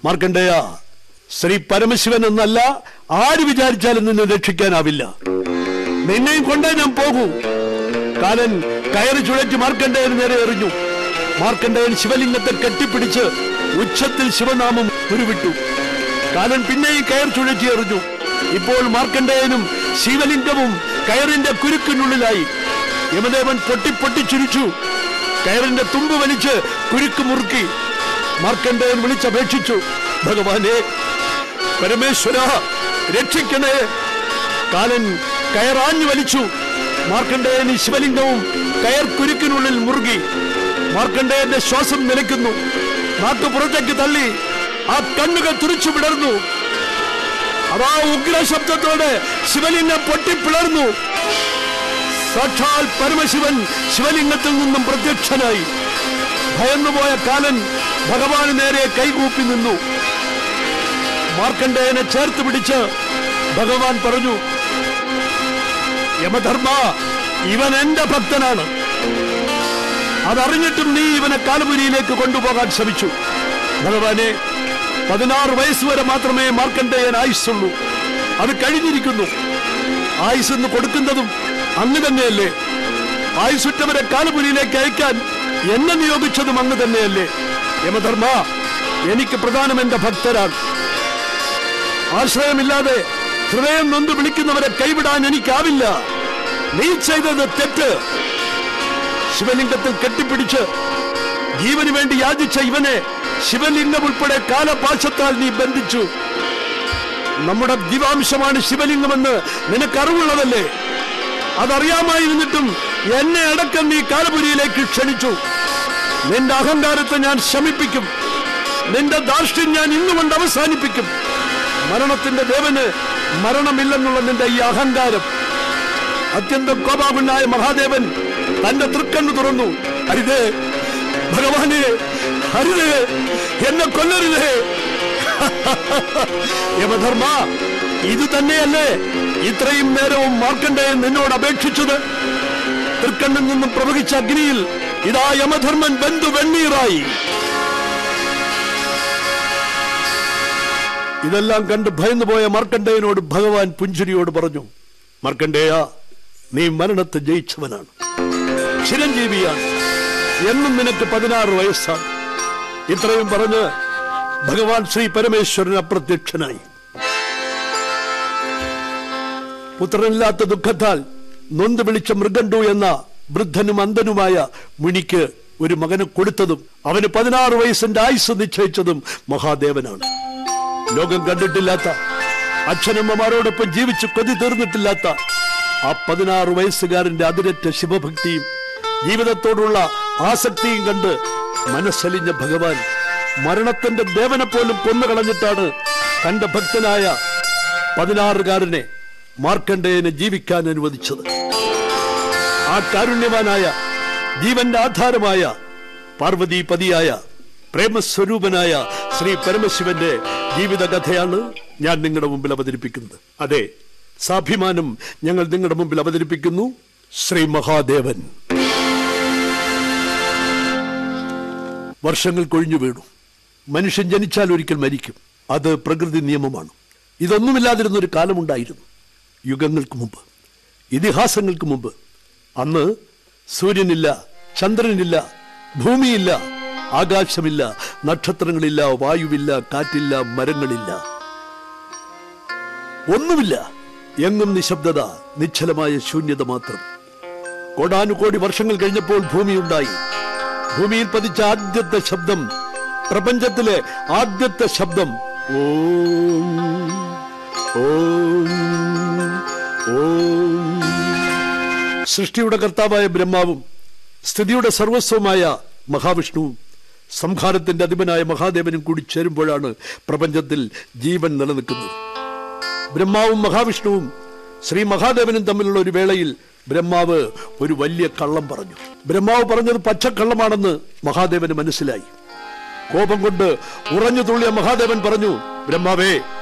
മാർക്കണ്ടേയ ശ്രീ പരമശിവൻ എന്നല്ല ആര് വിചാരിച്ചാലും നിന്നെ രക്ഷിക്കാനാവില്ല നിന്നെയും കൊണ്ടേ ഞാൻ പോകൂ കാലൻ കയറി ചുഴറ്റി മാർക്കണ്ഡേയന് നേരെ എറിഞ്ഞു മാർക്കണ്ഡേയൻ ശിവലിംഗത്തെ കെട്ടിപ്പിടിച്ച് ഉച്ചത്തിൽ ശിവനാമം ഉരുവിട്ടു കാലൻ പിന്നെയും കയർ ചുഴറ്റി എറിഞ്ഞു ഇപ്പോൾ മാർക്കണ്ഡേയനും ശിവലിംഗവും കയറിന്റെ കുരുക്കിനുള്ളിലായി യമദേവൻ പൊട്ടി പൊട്ടിച്ചുരിച്ചു കയറിന്റെ തുമ്പ് വലിച്ച് കുരുക്ക് മുറുക്കി മാർക്കണ്ഡേയൻ വിളിച്ചപേക്ഷിച്ചു ഭഗവാനെ പരമേശ്വര രക്ഷിക്കണേ കാലൻ കയറാഞ്ഞു വലിച്ചു മാർക്കണ്ഡേയൻ ഈ ശിവലിംഗവും കയർ കുരുക്കിനുള്ളിൽ മുറുകി മാർക്കണ്ഡേയന്റെ ശ്വാസം നിലയ്ക്കുന്നു നാട്ടു പുറത്തേക്ക് തള്ളി ആ കണ്ണുകൾ തുറിച്ചു വിടർന്നു അതാ ഉഗ്ര ശബ്ദത്തോടെ ശിവലിംഗം പൊട്ടിപ്പിളർന്നു സാക്ഷാൽ പരമശിവൻ ശിവലിംഗത്തിൽ നിന്നും പ്രത്യക്ഷനായി ഭയന്നുപോയ കാലൻ ഭഗവാന് നേരെ കൈകൂപ്പി നിന്നു മാർക്കണ്ഡേയനെ ചേർത്ത് പിടിച്ച് ഭഗവാൻ പറഞ്ഞു യമധർമ്മ ഇവൻ എന്റെ ഭക്തനാണ് അതറിഞ്ഞിട്ടും നീ ഇവനെ കാലപുരിയിലേക്ക് കൊണ്ടുപോകാൻ ശ്രമിച്ചു ഭഗവാനെ പതിനാറ് വയസ്സ് വരെ മാത്രമേ മാർക്കണ്ഡേയൻ ആയുസ്സുള്ളൂ അത് കഴിഞ്ഞിരിക്കുന്നു ആയുസ് എന്ന് കൊടുക്കുന്നതും അങ്ങ് തന്നെയല്ലേ ആയുസുറ്റവരെ കാലപുരിയിലേക്ക് അയക്കാൻ എന്നെ നിയോഗിച്ചതും അങ്ങ് തന്നെയല്ലേ യമധർമ്മ എനിക്ക് പ്രധാനം എന്റെ ഭക്തരാണ് ആശ്രയമില്ലാതെ ഹൃദയം നൊന്ത് വിളിക്കുന്നവരെ കൈവിടാൻ എനിക്കാവില്ല നീ ചെയ്തത് തെറ്റ് ശിവലിംഗത്തിൽ കെട്ടിപ്പിടിച്ച് ജീവന് വേണ്ടി യാചിച്ച ഇവനെ ശിവലിംഗം ഉൾപ്പെടെ കാലപാശത്താൽ നീ ബന്ധിച്ചു നമ്മുടെ ജീവാംശമാണ് ശിവലിംഗമെന്ന് നിനക്ക് അറിവുള്ളതല്ലേ അതറിയാമായിരുന്നിട്ടും എന്നെ അടക്കം നീ കാലപുരിയിലേക്ക് ക്ഷണിച്ചു നിന്റെ അഹങ്കാരത്തെ ഞാൻ ശമിപ്പിക്കും നിന്റെ ധാർഷ്ട്യം ഞാൻ ഇന്നുകൊണ്ട് അവസാനിപ്പിക്കും മരണത്തിന്റെ ദേവന് മരണമില്ലെന്നുള്ള നിന്റെ ഈ അഹങ്കാരം അത്യന്തം കോപാകുണ്ടായ മഹാദേവൻ തന്റെ തൃക്കണ്ണു തുറന്നു അരുതേ ഭഗവാനെ അരുതേ എന്നെ കൊല്ലരുതേ യമധർമ്മ ഇത് തന്നെയല്ലേ ഇത്രയും നേരവും മാർക്കണ്ഡേയൻ നിന്നോട് അപേക്ഷിച്ചത് തൃക്കണ്ണിൽ നിന്നും പ്രവഹിച്ച അഗ്നിയിൽ ഇതാ യമധർമ്മൻ ബന്ധു വെണ്ണീറായി ഇതെല്ലാം കണ്ട് ഭയന്നുപോയ മാർക്കണ്ഡേയനോട് ഭഗവാൻ പുഞ്ചിരിയോട് പറഞ്ഞു മാർക്കണ്ഡേയ നീ മരണത്തെ ജയിച്ചവനാണ് ചിരഞ്ജീവിയാണ് എന്നും നിനക്ക് പതിനാറ് വയസ്സാണ് ഇത്രയും പറഞ്ഞ് ഭഗവാൻ ശ്രീ പരമേശ്വരൻ അപ്രത്യക്ഷനായി പുത്രനില്ലാത്ത ദുഃഖത്താൽ നൊന്ത് വിളിച്ച മൃഗണ്ടു എന്ന വൃദ്ധനും അന്ധനുമായ മുനിക്ക് ഒരു മകനെ കൊടുത്തതും അവന് പതിനാറ് വയസ്സിന്റെ ആയുസ് നിശ്ചയിച്ചതും മഹാദേവനാണ് ലോകം കണ്ടിട്ടില്ലാത്ത അച്ഛനമ്മമാരോടൊപ്പം ജീവിച്ച് കൊതി തീർന്നിട്ടില്ലാത്ത ആ പതിനാറ് വയസ്സുകാരന്റെ അതിരറ്റ ശിവഭക്തിയും ജീവിതത്തോടുള്ള ആസക്തിയും കണ്ട് മനസ്സലിഞ്ഞ ഭഗവാൻ മരണത്തിന്റെ ദേവനെ പോലും കൊന്നുകളഞ്ഞിട്ടാണ് തന്റെ ഭക്തനായ പതിനാറുകാരനെ മാർക്കണ്ഡേയനെ ജീവിക്കാൻ അനുവദിച്ചത് ആ കാരുണ്യവാനായ ജീവന്റെ ആധാരമായ പാർവതീപതിയായ പ്രേമസ്വരൂപനായ ശ്രീ പരമശിവന്റെ ജീവിതകഥയാണ് ഞാൻ നിങ്ങളുടെ മുമ്പിൽ അവതരിപ്പിക്കുന്നത് അതെ സാഭിമാനം ഞങ്ങൾ നിങ്ങളുടെ മുമ്പിൽ അവതരിപ്പിക്കുന്നു ശ്രീ മഹാദേവൻ വർഷങ്ങൾ കൊഴിഞ്ഞു വീണു മനുഷ്യൻ ജനിച്ചാൽ ഒരിക്കൽ മരിക്കും അത് പ്രകൃതി നിയമമാണ് ഇതൊന്നുമില്ലാതിരുന്ന ഒരു കാലമുണ്ടായിരുന്നു യുഗങ്ങൾക്ക് മുമ്പ് ഇതിഹാസങ്ങൾക്ക് മുമ്പ് അന്ന് സൂര്യനില്ല ചന്ദ്രനില്ല ഭൂമിയില്ല ആകാശമില്ല നക്ഷത്രങ്ങളില്ല വായുവില്ല കാറ്റില്ല മരങ്ങളില്ല ഒന്നുമില്ല എങ്ങും നിശബ്ദത നിശ്ചലമായ ശൂന്യത മാത്രം കോടാനുകോടി വർഷങ്ങൾ കഴിഞ്ഞപ്പോൾ ഭൂമിയുണ്ടായി ഭൂമിയിൽ പതിച്ച ആദ്യത്തെ ശബ്ദം പ്രപഞ്ചത്തിലെ ആദ്യത്തെ ശബ്ദം ഓം ഓം ഓം സൃഷ്ടിയുടെ കർത്താവായ ബ്രഹ്മാവും സ്ഥിതിയുടെ സർവസ്വമായ മഹാവിഷ്ണുവും സംഹാരത്തിന്റെ അധിപനായ മഹാദേവനും കൂടി ചേരുമ്പോഴാണ് പ്രപഞ്ചത്തിൽ ജീവൻ നിലനിൽക്കുന്നത് ബ്രഹ്മാവും മഹാവിഷ്ണുവും ശ്രീ മഹാദേവനും തമ്മിലുള്ള ഒരു വേളയിൽ ബ്രഹ്മാവ് ഒരു വലിയ കള്ളം പറഞ്ഞു ബ്രഹ്മാവ് പറഞ്ഞത് പച്ചക്കള്ളമാണെന്ന് മഹാദേവന് മനസ്സിലായി കോപം കൊണ്ട് ഉറഞ്ഞു തുള്ളിയ മഹാദേവൻ പറഞ്ഞു ബ്രഹ്മാവേ